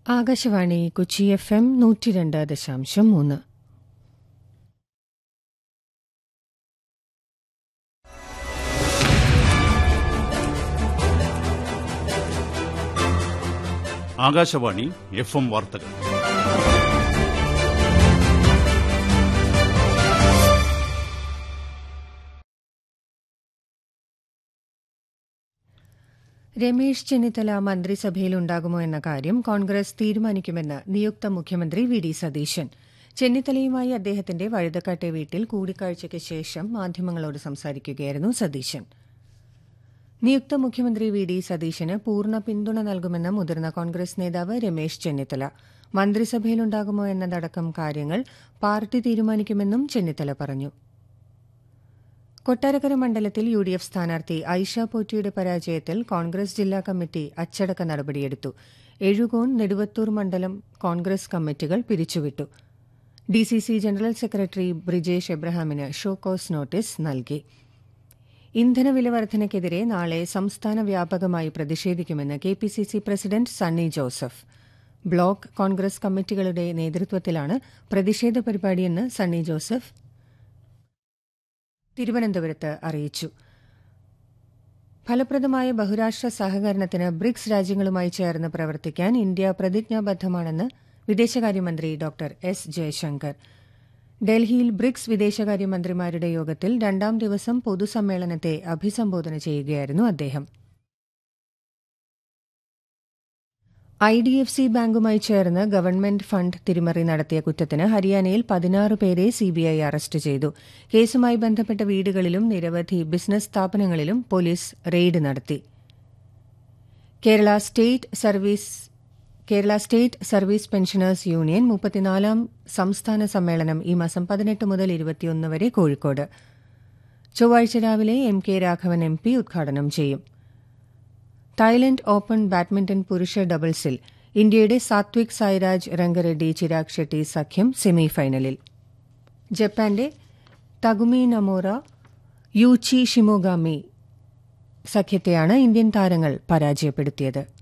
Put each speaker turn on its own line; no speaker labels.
Akashvani Kochi F M നൂറ്റി രണ്ട് ദശാംശം മൂന്ന്
ആകാശവാണി എഫ് എം വാർത്തകൾ
രമേശ് ചെന്നിത്തല മന്ത്രിസഭയിലുണ്ടാകുമോ എന്ന കാര്യം കോൺഗ്രസ് തീരുമാനിക്കുമെന്ന് നിയുക്ത മുഖ്യമന്ത്രി വി ഡി സതീശൻ ചെന്നിത്തലയുമായി അദ്ദേഹത്തിന്റെ വഴുതക്കാട്ടെ വീട്ടിൽ കൂടിക്കാഴ്ചയ്ക്ക് ശേഷം മാധ്യമങ്ങളോട് സംസാരിക്കുകയായിരുന്നു സതീശൻ നിയുക്ത മുഖ്യമന്ത്രി വി ഡി സതീശന് പൂർണ്ണ പിന്തുണ നൽകുമെന്ന് മുതിർന്ന കോൺഗ്രസ് നേതാവ് രമേശ് ചെന്നിത്തല മന്ത്രിസഭയിലുണ്ടാകുമോ എന്നതടക്കം കാര്യങ്ങൾ പാർട്ടി തീരുമാനിക്കുമെന്നും ചെന്നിത്തല പറഞ്ഞു കൊട്ടാരക്കര മണ്ഡലത്തിൽ യു ഡി എഫ് സ്ഥാനാർത്ഥി ഐഷ പോറ്റിയുടെ പരാജയത്തിൽ കോൺഗ്രസ് ജില്ലാ കമ്മിറ്റി അച്ചടക്ക നടപടിയെടുത്തു എഴുകോൺ നെടുവത്തൂർ മണ്ഡലം കോൺഗ്രസ് കമ്മിറ്റികൾ പിരിച്ചുവിട്ടു D C C general secretary Brijesh എബ്രഹാമിന് ഷോ കോസ് നോട്ടീസ് നൽകി ഇന്ധനവില വർധനയ്ക്കെതിരെ നാളെ സംസ്ഥാന വ്യാപകമായി പ്രതിഷേധിക്കുമെന്ന് K P C C president Sunny Joseph block Congress കമ്മിറ്റികളുടെ നേതൃത്വത്തിലാണ് പ്രതിഷേധ പരിപാടിയെന്ന് സണ്ണി ജോസഫ് തിരുവനന്തപുരത്ത് അറിയിച്ചു ഫലപ്രദമായ ബഹുരാഷ്ട്ര സഹകരണത്തിന് ബ്രിക്സ് രാജ്യങ്ങളുമായി ചേർന്ന് പ്രവർത്തിക്കാൻ ഇന്ത്യ പ്രതിജ്ഞാബദ്ധമാണെന്ന് വിദേശകാര്യമന്ത്രി ഡോക്ടർ എസ് ജയശങ്കർ ഡൽഹിയിൽ ബ്രിക്സ് വിദേശകാര്യമന്ത്രിമാരുടെ യോഗത്തിൽ രണ്ടാം ദിവസം പൊതുസമ്മേളനത്തെ അഭിസംബോധന ചെയ്യുകയായിരുന്നു അദ്ദേഹം ഐ ഡി എഫ് സി ബാങ്കുമായി ചേർന്ന് ഗവൺമെന്റ് ഫണ്ട് തിരിമറി നടത്തിയ കുറ്റത്തിന് ഹരിയാനയിൽ പതിനാറ് പേരെ സിബിഐ അറസ്റ്റ് ചെയ്തു കേസുമായി ബന്ധപ്പെട്ട വീടുകളിലും നിരവധി ബിസിനസ് സ്ഥാപനങ്ങളിലും പോലീസ് റെയ്ഡ് നടത്തി Kerala state service Kerala state service pensioners union മുപ്പത്തിനാലാം സംസ്ഥാന സമ്മേളനം ഈ മാസം പതിനെട്ട് മുതൽ ഇരുപത്തിയൊന്ന് വരെ കോഴിക്കോട് ചൊവ്വാഴ്ച രാവിലെ M K Raghavan M P ഉദ്ഘാടനം ചെയ്യും തായ്ലൻഡ് ഓപ്പൺ ബാഡ്മിന്റൺ പുരുഷ ഡബിൾസിൽ ഇന്ത്യയുടെ സാത്വിക് സായിരാജ് രംഗറെഡ്ഡി ചിരാഗ് ഷെട്ടി സഖ്യം സെമിഫൈനലിൽ ജപ്പാന്റെ തകുമി നമോറ യൂച്ചി ഷിമോഗാമി സഖ്യത്തെയാണ് ഇന്ത്യൻ താരങ്ങൾ പരാജയപ്പെടുത്തിയത്